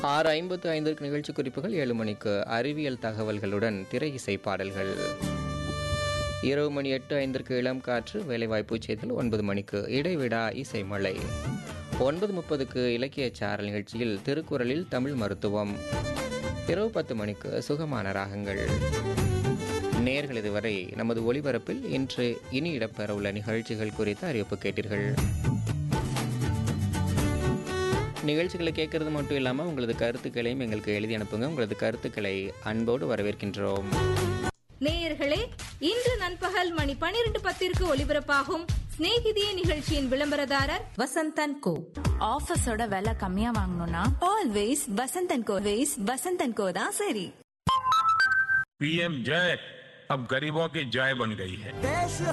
ஆறு ஐம்பத்து ஐந்திற்கு நிகழ்ச்சி குறிப்புகள் ஏழு மணிக்கு அறிவியல் தகவல்களுடன் திரை இசை பாடல்கள் இரவு மணி எட்டு ஐந்திற்கு இளம் காற்று வேலைவாய்ப்பு செய்திகள் ஒன்பது மணிக்கு இடைவிடா இசை மழை ஒன்பது முப்பதுக்கு இலக்கிய சாரல் நிகழ்ச்சியில் திருக்குறளில் தமிழ் மருத்துவம் இரவு பத்து மணிக்கு சுகமான ராகங்கள் நேர்கள் இதுவரை நமது ஒளிபரப்பில் இன்று இனி இடம்பெறவுள்ள நிகழ்ச்சிகள் குறித்த அறிவிப்பு கேட்டீர்கள் நிகழ்ச்சிகளை கேட்கறது மட்டும் இல்லாமல் உங்களது கருத்துக்களையும் எங்களுக்கு எழுதி அனுப்புங்க உங்களது கருத்துக்களை அன்போடு வரவேற்கின்றோம் நேயர்களே இன்று நண்பகல் மணி பனிரெண்டு பத்திற்கு ஒலிபரப்பாகும் சிநேகிதிய நிகழ்ச்சியின் விளம்பரதாரர் வசந்தன் கோ ஆஃபீஸோட விலை கம்மியா வாங்கணும்னா always Vasanthan Co ways Vasanthan Co தான் சரி पीएम जय अब गरीबों की जय बन गई है देश